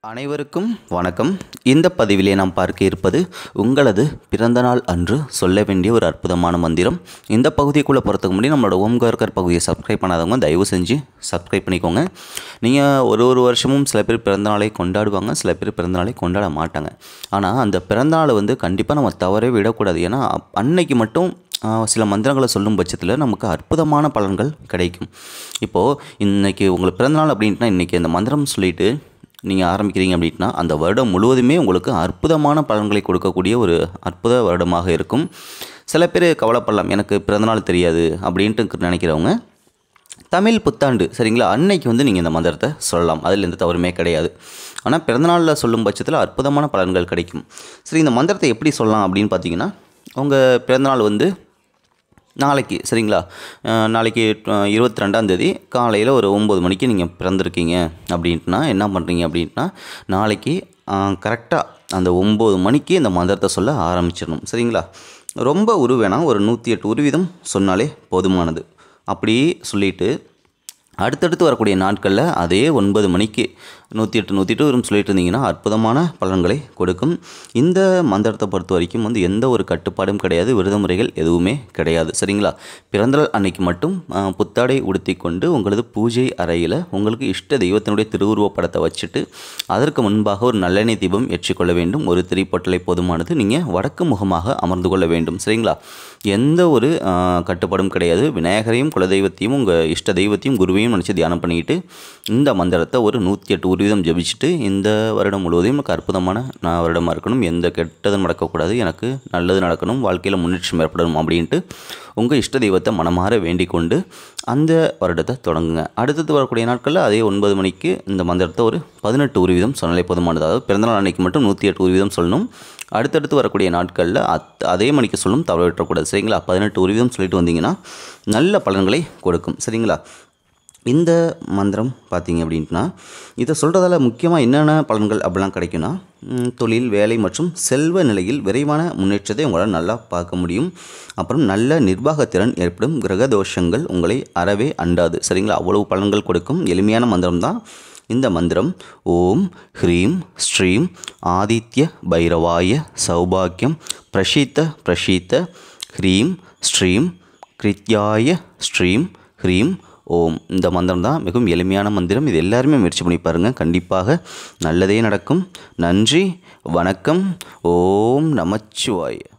அனைவருக்கும் வணக்கம் இந்த பதிவிலே நாம் பார்க்க இருப்பது உங்களது பிறந்தநாள் அன்று சொல்ல வேண்டிய ஒரு அற்புதமான மந்திரம் இந்த பகுதிக்குள்ளே போகிறதுக்கு முன்னாடி நம்மளோட ஓம்கார்கர் பகுதியை சப்ஸ்கிரைப் பண்ணாதவங்க தயவு செஞ்சு சப்ஸ்கிரைப் பண்ணிக்கோங்க நீங்கள் ஒரு ஒரு வருஷமும் சில பேர் பிறந்தநாளை கொண்டாடுவாங்க சில பேர் பிறந்தநாளை கொண்டாட மாட்டாங்க ஆனால் அந்த பிறந்தநாளை வந்து கண்டிப்பாக நம்ம தவறவே விடக்கூடாது ஏன்னா அப்- அன்னைக்கு மட்டும் ஆ, சில மந்திரங்களை சொல்லும் பட்சத்தில் நமக்கு அற்புதமான பலன்கள் கிடைக்கும் இப்போது இன்னைக்கு உங்களுக்கு பிறந்தநாள் அப்படின்ட்டுனா இன்றைக்கி அந்த மந்திரம் சொல்லிட்டு நீங்கள் ஆரம்பிக்கிறீங்க அப்படின்னா அந்த வருடம் முழுவதுமே உங்களுக்கு அற்புதமான பலன்களை கொடுக்கக்கூடிய ஒரு அற்புத வருடமாக இருக்கும் சில பேர் கவலைப்படலாம் எனக்கு பிறந்தநாள் தெரியாது அப்படின்ட்டு நினைக்கிறவங்க தமிழ் புத்தாண்டு சரிங்களா அன்னைக்கு வந்து நீங்கள் இந்த மந்திரத்தை சொல்லலாம் அதில் எந்த தவறுமே கிடையாது ஆனால் பிறந்தநாளில் சொல்லும் பட்சத்தில் அற்புதமான பலன்கள் கிடைக்கும் சரி இந்த மந்திரத்தை எப்படி சொல்லலாம் அப்படின்னு பார்த்தீங்கன்னா உங்கள் பிறந்தநாள் வந்து நாளைக்கு சரிங்களா அஹ் நாளைக்கு இருபத்தி ரெண்டாந்தேதி காலையில் ஒரு ஒம்பது மணிக்கு நீங்கள் பிறந்திருக்கீங்க அப்படின்ட்டுனா என்ன பண்ணுறீங்க அப்படின்ட்டுனா நாளைக்கு கரெக்டாக அந்த ஒம்பது மணிக்கு இந்த மந்திரத்தை சொல்ல ஆரம்பிச்சிடணும் சரிங்களா ரொம்ப உரு வேணாம் ஒரு நூற்றி எட்டு உருவிதம் சொன்னாலே போதுமானது அப்படி சொல்லிட்டு அடுத்தடுத்து வரக்கூடிய நாட்களில் அதே ஒன்பது மணிக்கு நூற்றி எட்டு நூற்றி எட்டு வரும் சொல்லிட்டு இருந்தீங்கன்னா அற்புதமான பலன்களை கொடுக்கும் இந்த மந்திரத்தை பொறுத்த வரைக்கும் வந்து எந்த ஒரு கட்டுப்பாடும் கிடையாது விரத முறைகள் எதுவுமே கிடையாது சரிங்களா பிறந்தநாள் அன்னைக்கு மட்டும் ஆ, புத்தாடை உடுத்தி கொண்டு உங்களது பூஜை அறையில் உங்களுக்கு இஷ்ட தெய்வத்தினுடைய திருவுருவப் படத்தை வச்சுட்டு அதற்கு முன்பாக ஒரு நல்லெண்ணெய் தீபம் ஏற்றிக்கொள்ள வேண்டும் ஒரு திரிப்பொட்டலை போதுமானது நீங்கள் வடக்கு முகமாக அமர்ந்து கொள்ள வேண்டும் சரிங்களா எந்த ஒரு ஆ, கட்டுப்பாடும் கிடையாது விநாயகரையும் குலதெய்வத்தையும் உங்கள் இஷ்ட தெய்வத்தையும் குருவையும் நினச்சி தியானம் பண்ணிக்கிட்டு இந்த மந்திரத்தை ஒரு நூற்றி எட்டு உருவிதம் ஜபிச்சுட்டு இந்த வருடம் முழுவதும் எனக்கு அற்புதமான நான் வருடமாக இருக்கணும் எந்த கெட்டதும் நடக்கக்கூடாது எனக்கு நல்லது நடக்கணும் வாழ்க்கையில் முன்னேற்றம் ஏற்படணும் அப்படின்ட்டு உங்கள் இஷ்ட தெய்வத்தை மனமாற வேண்டிக் கொண்டு அந்த வருடத்தை தொடங்குங்க அடுத்தது வரக்கூடிய நாட்களில் அதே ஒன்பது மணிக்கு இந்த மந்திரத்தை ஒரு பதினெட்டு உருவிதம் சொன்னாலே போதுமானது அதாவது பிறந்தநாள் அன்னைக்கு மட்டும் நூற்றி எட்டு உருவிதம் சொல்லணும் அடுத்தடுத்து வரக்கூடிய நாட்களில் அத் அதே மணிக்கு சொல்லும் தவற விட்டுறக்கூடாது சரிங்களா பதினெட்டு உருவிதம் சொல்லிட்டு வந்தீங்கன்னா நல்ல பலன்களை கொடுக்கும் சரிங்களா இந்த மந்திரம் பார்த்தீங்க அப்படின்ட்டுனா இதை சொல்கிறதால முக்கியமாக என்னென்ன பலன்கள் அப்படிலாம் கிடைக்கும்னா ம், தொழில் வேலை மற்றும் செல்வ நிலையில் விரைவான முன்னேற்றத்தை உங்களால் நல்லா பார்க்க முடியும் அப்புறம் நல்ல நிர்வாகத்திறன் ஏற்படும் கிரக தோஷங்கள் உங்களை அறவே அண்டாது சரிங்களா அவ்வளவு பலன்கள் கொடுக்கும் எளிமையான மந்திரம் தான் இந்த மந்திரம் ஓம் ஹ்ரீம் ஸ்ரீம் ஆதித்ய பைரவாய சௌபாக்கியம் பிரஷித்த பிரஷித்த ஹ்ரீம் ஸ்ரீம் கிருத்யாய ஸ்ரீம் ஹ்ரீம் ஓம் இந்த மந்திரம் தான் மிகவும் எளிமையான மந்திரம் இது எல்லாருமே முயற்சி பண்ணி பாருங்கள் கண்டிப்பாக நல்லதே நடக்கும் நன்றி வணக்கம் ஓம் நமச்சிவாய